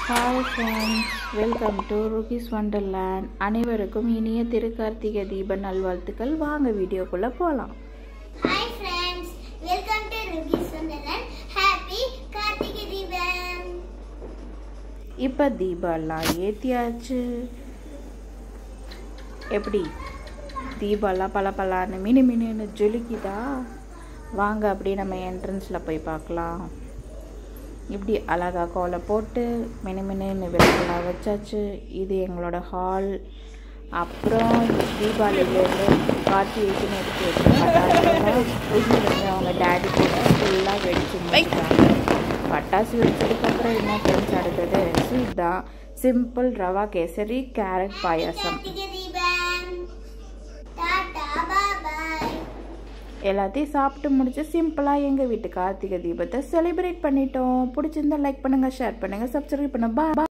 hi friends welcome to Ruki's wonderland அனைவருக்கும் இனிய திருக்கார்த்திகை தீப நல்வாழ்த்துக்கள் வாங்க வீடியோக்குள்ளே போகலாம் hi friends welcome to Ruby Sundaran happy Karthigai Deepam இப்போ தீபாலாம் ஏற்றியாச்சு எப்படி தீபாலாம் பல பலான்னு மினு மினுன்னு ஜொலிக்குதா வாங்க அப்படியே நம்ம என்ட்ரன்ஸில் போய் பார்க்கலாம் இப்படி அழகாக கோலை போட்டு மினு மினுன்னு விளக்கெல்லாம் வச்சாச்சு இது எங்களோட ஹால் அப்புறம் தீபாவளியிலேருந்து கார்த்திகைக்குன்னு எடுத்து வச்சு பட்டாசுலாம் வந்து அவங்க டேடி கூட ஃபுல்லாக வெடிச்சு முடிச்சாங்க பட்டாசு வெடிச்சதுக்கப்புறம் என்ன ஃப்ரெண்ட்ஸ் அடுத்தது ஸ்வீட் தான் simple rava kesari carrot payasam Karthigai Deepam tata பாய் எல்லாத்தையும் சாப்பிட்டு முடிச்சு சிம்பிளாக எங்கள் வீட்டு கார்த்திகை தீபத்தை செலிப்ரேட் பண்ணிட்டோம் பிடிச்சிருந்தா லைக் பண்ணுங்கள் ஷேர் பண்ணுங்கள் சப்ஸ்கிரைப் பண்ண பா